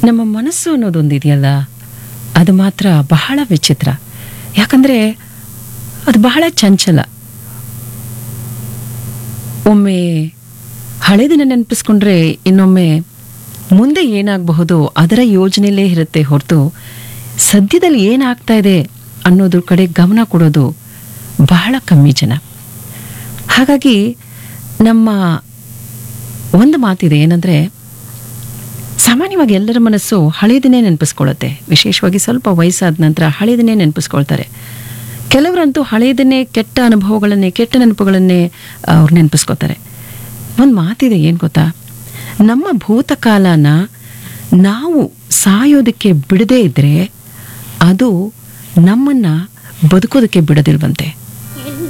ನಮ್ಮ ಮನಸ್ಸು ಅನ್ನೋದೊಂದಿದೆಯಲ್ಲ ಅದು ಮಾತ್ರ ಬಹಳ ವಿಚಿತ್ರ ಯಾಕಂದರೆ ಅದು ಬಹಳ ಚಂಚಲ ಒಮ್ಮೆ ಹಳೆದಿನ ನೆನಪಿಸ್ಕೊಂಡ್ರೆ ಇನ್ನೊಮ್ಮೆ ಮುಂದೆ ಏನಾಗಬಹುದು ಅದರ ಯೋಜನೆಯಲ್ಲೇ ಇರುತ್ತೆ ಹೊರತು ಸದ್ಯದಲ್ಲಿ ಏನಾಗ್ತಾ ಇದೆ ಅನ್ನೋದ್ರ ಕಡೆ ಗಮನ ಕೊಡೋದು ಬಹಳ ಕಮ್ಮಿ ಜನ ಹಾಗಾಗಿ ನಮ್ಮ ಒಂದು ಮಾತಿದೆ ಏನಂದರೆ ಸಾಮಾನ್ಯವಾಗಿ ಎಲ್ಲರ ಮನಸ್ಸು ಹಳೆಯದನ್ನೇ ನೆನಪಿಸ್ಕೊಳ್ಳುತ್ತೆ ವಿಶೇಷವಾಗಿ ಸ್ವಲ್ಪ ವಯಸ್ಸಾದ ನಂತರ ಹಳೆಯದನ್ನೇ ನೆನಪಿಸ್ಕೊಳ್ತಾರೆ ಕೆಲವರಂತೂ ಹಳೆಯದನ್ನೇ ಕೆಟ್ಟ ಅನುಭವಗಳನ್ನೇ ಕೆಟ್ಟ ನೆನಪುಗಳನ್ನೇ ಅವ್ರು ನೆನಪಿಸ್ಕೋತಾರೆ ಒಂದು ಮಾತಿದೆ ಏನು ಗೊತ್ತಾ ನಮ್ಮ ಭೂತಕಾಲನ ನಾವು ಸಾಯೋದಕ್ಕೆ ಬಿಡದೇ ಇದ್ದರೆ ಅದು ನಮ್ಮನ್ನು ಬದುಕೋದಕ್ಕೆ ಬಿಡದಿಲ್ವಂತೆ